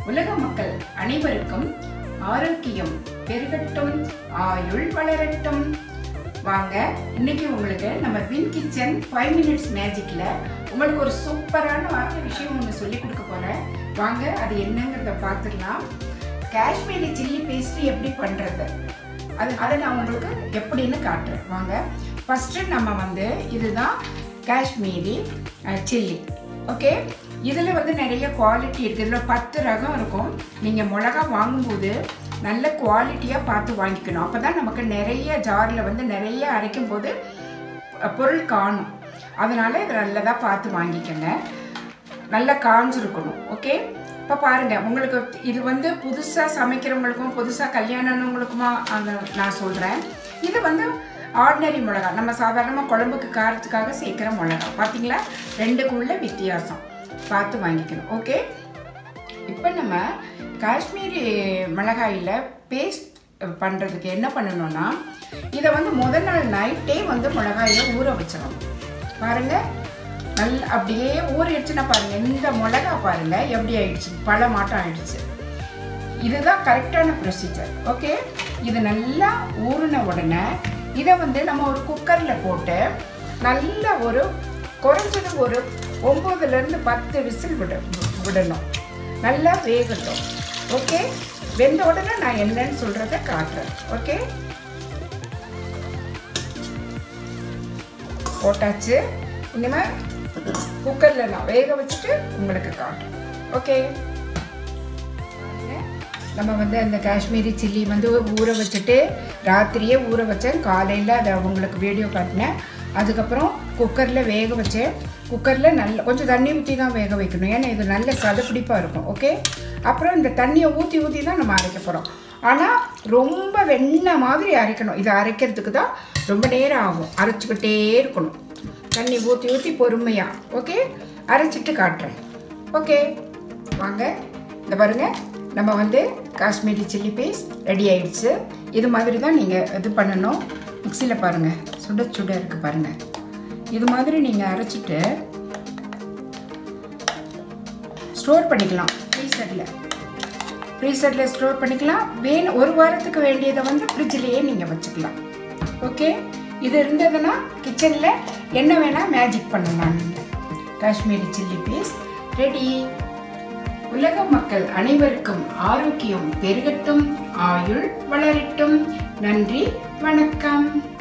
உலக மக்கள் அனைவருக்கும் ஆரோக்கியம் பெருகட்டும் ஆயுள் வளரட்டும் வாங்க இன்னைக்கு உங்களுக்கு நம்ம வின் கிச்சன் ஃபைவ் மினிட்ஸ் மேஜிக்கில் உங்களுக்கு ஒரு சூப்பரான விஷயம் ஒன்று சொல்லி கொடுக்க போகிறேன் வாங்க அது என்னங்கிறத பார்த்துடலாம் காஷ்மீரி சில்லி பேஸ்ட்ரி எப்படி பண்ணுறது அது அதை நான் உங்களுக்கு எப்படின்னு காட்டுறேன் வாங்க ஃபஸ்ட்டு நம்ம வந்து இதுதான் காஷ்மீரி சில்லி ஓகே இதில் வந்து நிறைய குவாலிட்டி இருக்குது இதில் பத்து ரகம் இருக்கும் நீங்கள் மிளகா வாங்கும்போது நல்ல குவாலிட்டியாக பார்த்து வாங்கிக்கணும் அப்போ தான் நமக்கு நிறைய ஜாரில் வந்து நிறைய அரைக்கும் போது பொருள் காணும் அதனால் இதை நல்லதாக பார்த்து வாங்கிக்கோங்க நல்லா காஞ்சிருக்கணும் ஓகே இப்போ பாருங்கள் உங்களுக்கு இது வந்து புதுசாக சமைக்கிறவங்களுக்கும் புதுசாக கல்யாணம்னவங்களுக்குமா அந்த நான் சொல்கிறேன் இது வந்து ஆர்டினரி மிளகா நம்ம சாதாரணமாக குழம்புக்கு காரத்துக்காக சேர்க்குற மிளகா பார்த்தீங்களா ரெண்டுக்குள்ள வித்தியாசம் பார்த்து வாங்கிக்கணும் ஓகே இப்போ நம்ம காஷ்மீரி மிளகாயில் பேஸ்ட் பண்ணுறதுக்கு என்ன பண்ணணும்னா இதை வந்து முதல் நாள் நைட்டே வந்து மிளகாயில் ஊற வச்சிடணும் பாருங்கள் நல்ல அப்படியே ஊறிடுச்சுன்னா பாருங்கள் இந்த மிளகா பாருங்கள் எப்படி ஆயிடுச்சு பல மாட்டம் ஆயிடுச்சு இதுதான் கரெக்டான ப்ரொசீஜர் ஓகே இது நல்லா ஊறின உடனே இதை வந்து நம்ம ஒரு குக்கரில் போட்டு நல்ல ஒரு குறைஞ்சது ஒரு ஒம்போதுலேருந்து பத்து விசில் விட விடணும் நல்லா வேகட்டும் ஓகே வெந்த உடனே நான் என்னன்னு சொல்கிறத காட்டுறேன் ஓகே போட்டாச்சு இனிமேல் குக்கரில் நான் வேக வச்சுட்டு உங்களுக்கு காட்டுறேன் ஓகே நம்ம வந்து அந்த காஷ்மீரி சில்லி வந்து ஊற வச்சுட்டு ராத்திரியே ஊற வச்சேன் காலையில் அதை உங்களுக்கு வீடியோ காட்டினேன் அதுக்கப்புறம் குக்கரில் வேக வச்சேன் குக்கரில் நல்ல கொஞ்சம் தண்ணி ஊற்றி தான் வேக வைக்கணும் ஏன்னா இது நல்ல சதப்பிடிப்பாக இருக்கும் ஓகே அப்புறம் இந்த தண்ணியை ஊற்றி ஊற்றி தான் நம்ம அரைக்க போகிறோம் ஆனால் ரொம்ப வெண்ணெய் மாதிரி அரைக்கணும் இதை அரைக்கிறதுக்கு தான் ரொம்ப நேரம் ஆகும் அரைச்சிக்கிட்டே இருக்கணும் தண்ணி ஊற்றி ஊற்றி பொறுமையாக ஓகே அரைச்சிட்டு காட்டுறேன் ஓகே வாங்க இந்த பாருங்கள் நம்ம வந்து காஷ்மீரி சில்லி பேஸ்ட் ரெடி ஆயிடுச்சு இது மாதிரி தான் நீங்கள் இது பண்ணணும் மிக்சியில் பாருங்கள் சுட சுட இருக்குது பாருங்கள் இது மாதிரி நீங்கள் அரைச்சிட்டு ஸ்டோர் பண்ணிக்கலாம் ஃப்ரீசரில் ஃப்ரீசரில் ஸ்டோர் பண்ணிக்கலாம் வேணும் ஒரு வாரத்துக்கு வேண்டியதை வந்து ஃப்ரிட்ஜ்லேயே நீங்கள் வச்சுக்கலாம் ஓகே இது இருந்ததுன்னா கிச்சனில் என்ன வேணால் மேஜிக் பண்ணலாம் நீங்கள் காஷ்மீரி சில்லி பேஸ்ட் ரெடி உலக மக்கள் அனைவருக்கும் ஆரோக்கியம் பெருகட்டும் ஆயுள் வளரட்டும் நன்றி வணக்கம்